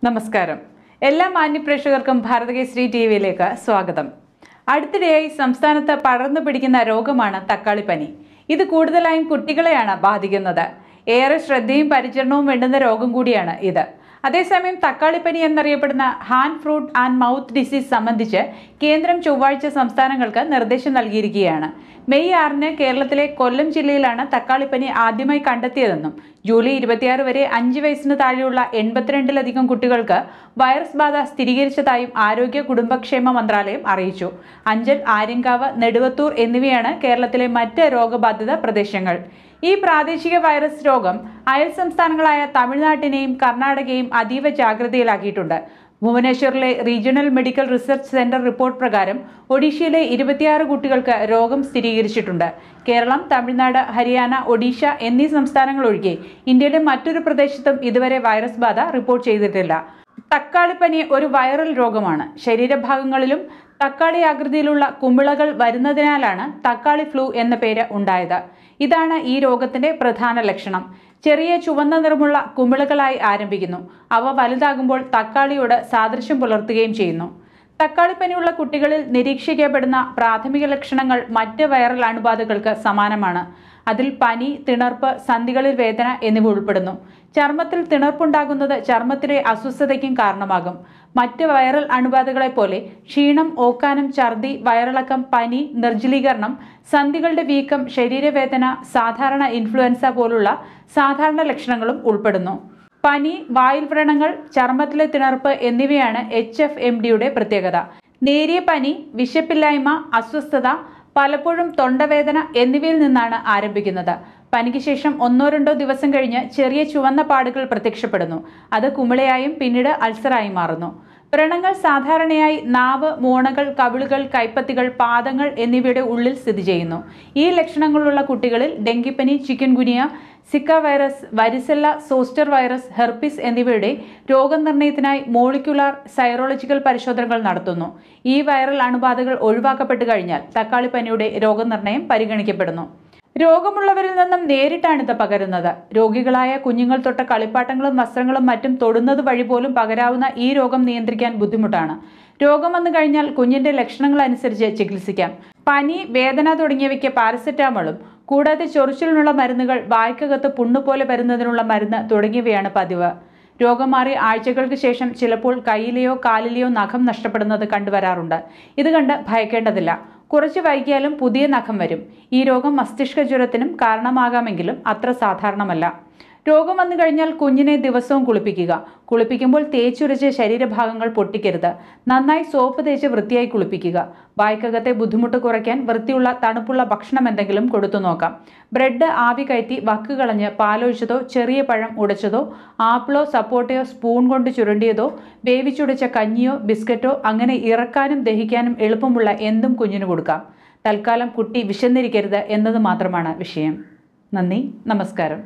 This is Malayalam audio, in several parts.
നമസ്കാരം എല്ലാ മാന്യപ്രേക്ഷകർക്കും ഭാരതകേശ്രീ ടി വിയിലേക്ക് സ്വാഗതം അടുത്തിടെയായി സംസ്ഥാനത്ത് പടർന്നു പിടിക്കുന്ന രോഗമാണ് തക്കാളിപ്പനി ഇത് കൂടുതലായും കുട്ടികളെയാണ് ബാധിക്കുന്നത് ഏറെ ശ്രദ്ധയും പരിചരണവും വേണ്ടുന്ന രോഗം കൂടിയാണ് ഇത് അതേസമയം തക്കാളിപ്പനി എന്നറിയപ്പെടുന്ന hand fruit and mouth disease സംബന്ധിച്ച് കേന്ദ്രം ചൊവ്വാഴ്ച സംസ്ഥാനങ്ങൾക്ക് നിർദ്ദേശം നൽകിയിരിക്കുകയാണ് മെയ് ആറിന് കേരളത്തിലെ കൊല്ലം ജില്ലയിലാണ് തക്കാളിപ്പനി ആദ്യമായി കണ്ടെത്തിയതെന്നും ജൂലൈ ഇരുപത്തിയാറ് വരെ അഞ്ച് വയസ്സിന് താഴെയുള്ള എൺപത്തിരണ്ടിലധികം കുട്ടികൾക്ക് വൈറസ് ബാധ സ്ഥിരീകരിച്ചതായും ആരോഗ്യ കുടുംബക്ഷേമ മന്ത്രാലയം അറിയിച്ചു അഞ്ചൽ ആര്യങ്കാവ് നെടുവത്തൂർ എന്നിവയാണ് കേരളത്തിലെ മറ്റ് രോഗബാധിത പ്രദേശങ്ങൾ ഈ പ്രാദേശിക വൈറസ് രോഗം അയൽ സംസ്ഥാനങ്ങളായ തമിഴ്നാട്ടിനെയും കർണാടകയും അതീവ ജാഗ്രതയിലാക്കിയിട്ടുണ്ട് ഭുവനേശ്വറിലെ regional medical research centre report പ്രകാരം ഒഡീഷയിലെ ഇരുപത്തിയാറ് കുട്ടികൾക്ക് രോഗം സ്ഥിരീകരിച്ചിട്ടുണ്ട് കേരളം തമിഴ്നാട് ഹരിയാന ഒഡീഷ എന്നീ സംസ്ഥാനങ്ങൾ ഒഴികെ ഇന്ത്യയിലെ മറ്റൊരു പ്രദേശത്തും ഇതുവരെ വൈറസ് ബാധ റിപ്പോർട്ട് ചെയ്തിട്ടില്ല തക്കാളിപ്പനി ഒരു വൈറൽ രോഗമാണ് ശരീരഭാഗങ്ങളിലും തക്കാളി ആകൃതിയിലുള്ള കുമിളകൾ വരുന്നതിനാലാണ് തക്കാളി ഫ്ലൂ എന്ന പേര് ഉണ്ടായത് ഇതാണ് ഈ രോഗത്തിന്റെ പ്രധാന ലക്ഷണം ചെറിയ ചുവന്ന നിറമുള്ള കുമിളകളായി ആരംഭിക്കുന്നു അവ വലുതാകുമ്പോൾ തക്കാളിയോട് സാദൃശ്യം പുലർത്തുകയും ചെയ്യുന്നു തക്കാളിപ്പനിയുള്ള കുട്ടികളിൽ നിരീക്ഷിക്കപ്പെടുന്ന പ്രാഥമിക ലക്ഷണങ്ങൾ മറ്റ് വൈറൽ അണുബാധകൾക്ക് സമാനമാണ് അതിൽ പനി തിണർപ്പ് സന്ധികളിൽ വേദന എന്നിവ ഉൾപ്പെടുന്നു ചർമ്മത്തിൽ തിണർപ്പുണ്ടാകുന്നത് ചർമ്മത്തിലെ അസ്വസ്ഥതയ്ക്കും കാരണമാകും മറ്റ് വൈറൽ അണുബാധകളെ പോലെ ക്ഷീണം ഓക്കാനം ഛർദി വയറിളക്കം പനി നിർജ്ജലീകരണം സന്ധികളുടെ വീക്കം ശരീരവേദന സാധാരണ ഇൻഫ്ലുവൻസ പോലുള്ള സാധാരണ ലക്ഷണങ്ങളും ഉൾപ്പെടുന്നു പനി വായിൽ വ്രണങ്ങൾ ചർമ്മത്തിലെ തിണർപ്പ് എന്നിവയാണ് എച്ച് എഫ് എം ഡിയുടെ പ്രത്യേകത നേരിയ പനി വിശപ്പില്ലായ്മ അസ്വസ്ഥത പലപ്പോഴും തൊണ്ടവേദന എന്നിവയിൽ നിന്നാണ് ആരംഭിക്കുന്നത് പനിക്ക് ശേഷം ഒന്നോ രണ്ടോ ദിവസം കഴിഞ്ഞ് ചെറിയ ചുവന്ന പാടുകൾ പ്രത്യക്ഷപ്പെടുന്നു അത് കുമിളയായും പിന്നീട് അൾസറായി മാറുന്നു വ്രണങ്ങൾ സാധാരണയായി നാവ് മോണകൾ കവിളുകൾ കൈപ്പത്തികൾ പാദങ്ങൾ എന്നിവയുടെ ഉള്ളിൽ സ്ഥിതി ചെയ്യുന്നു ഈ ലക്ഷണങ്ങളുള്ള കുട്ടികളിൽ ഡെങ്കിപ്പനി chikungunya Zika virus varicella zoster virus herpes എന്നിവയുടെ രോഗനിർണയത്തിനായി മോളിക്യുലാർ സൈറോളജിക്കൽ പരിശോധനകൾ നടത്തുന്നു ഈ വൈറൽ അണുബാധകൾ ഒഴിവാക്കപ്പെട്ടു കഴിഞ്ഞാൽ തക്കാളിപ്പനിയുടെ രോഗനിർണയം പരിഗണിക്കപ്പെടുന്നു രോഗമുള്ളവരിൽ നിന്നും നേരിട്ടാണ് ഇത് പകരുന്നത് രോഗികളായ കുഞ്ഞുങ്ങൾ തൊട്ട കളിപ്പാട്ടങ്ങളും വസ്ത്രങ്ങളും മറ്റും തൊടുന്നത് വഴി പോലും പകരാവുന്ന ഈ രോഗം നിയന്ത്രിക്കാൻ ബുദ്ധിമുട്ടാണ് രോഗം വന്നു കഴിഞ്ഞാൽ കുഞ്ഞിന്റെ ലക്ഷണങ്ങൾ അനുസരിച്ച് ചികിത്സിക്കാം പനി വേദന തുടങ്ങിയവയ്ക്ക് പാരസെറ്റാമോളും കൂടാതെ ചൊറിച്ചിലിനുള്ള മരുന്നുകൾ വായ്ക്കകത്ത് പുണ്ണുപോലെ വരുന്നതിനുള്ള മരുന്ന് തുടങ്ങിയവയാണ് പതിവ് രോഗം മാറി ആഴ്ചകൾക്ക് ശേഷം ചിലപ്പോൾ കയ്യിലെയോ കാലിലെയോ നഖം നഷ്ടപ്പെടുന്നത് കണ്ടുവരാറുണ്ട് ഇത് കണ്ട് ഭയക്കേണ്ടതില്ല കുറച്ച് വൈകിയാലും പുതിയ നഖം വരും ഈ രോഗം മസ്തിഷ്ക ജ്വരത്തിനും കാരണമാകാമെങ്കിലും അത്ര സാധാരണമല്ല രോഗം വന്നു കഴിഞ്ഞാൽ കുഞ്ഞിനെ ദിവസവും കുളിപ്പിക്കുക കുളിപ്പിക്കുമ്പോൾ തേച്ചുരച്ച് ശരീരഭാഗങ്ങൾ പൊട്ടിക്കരുത് നന്നായി സോപ്പ് തേച്ച് വൃത്തിയായി കുളിപ്പിക്കുക വായ്ക്കകത്തെ ബുദ്ധിമുട്ട് കുറയ്ക്കാൻ വൃത്തിയുള്ള തണുപ്പുള്ള ഭക്ഷണം എന്തെങ്കിലും കൊടുത്തു നോക്കാം ബ്രെഡ് ആവി കയറ്റി വക്ക് കളഞ്ഞ് പാലൊഴിച്ചതോ ചെറിയ പഴം ഉടച്ചതോ ആപ്പിളോ സപ്പോട്ടയോ സ്പൂൺ കൊണ്ട് ചുരണ്ടിയതോ വേവിച്ചുടച്ച കഞ്ഞിയോ ബിസ്ക്കറ്റോ അങ്ങനെ ഇറക്കാനും ദഹിക്കാനും എളുപ്പമുള്ള എന്തും കുഞ്ഞിന് കൊടുക്കാം തൽക്കാലം കുട്ടി വിശന്നിരിക്കരുത് എന്നത് മാത്രമാണ് വിഷയം നന്ദി നമസ്കാരം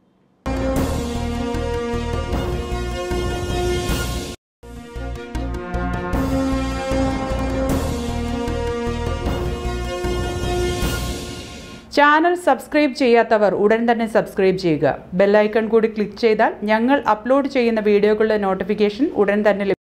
ചാനൽ സബ്സ്ക്രൈബ് ചെയ്യാത്തവർ ഉടൻ തന്നെ സബ്സ്ക്രൈബ് ചെയ്യുക ബെല്ലൈക്കൺ കൂടി ക്ലിക്ക് ചെയ്താൽ ഞങ്ങൾ അപ്ലോഡ് ചെയ്യുന്ന വീഡിയോകളുടെ നോട്ടിഫിക്കേഷൻ ഉടൻ തന്നെ ലഭിക്കും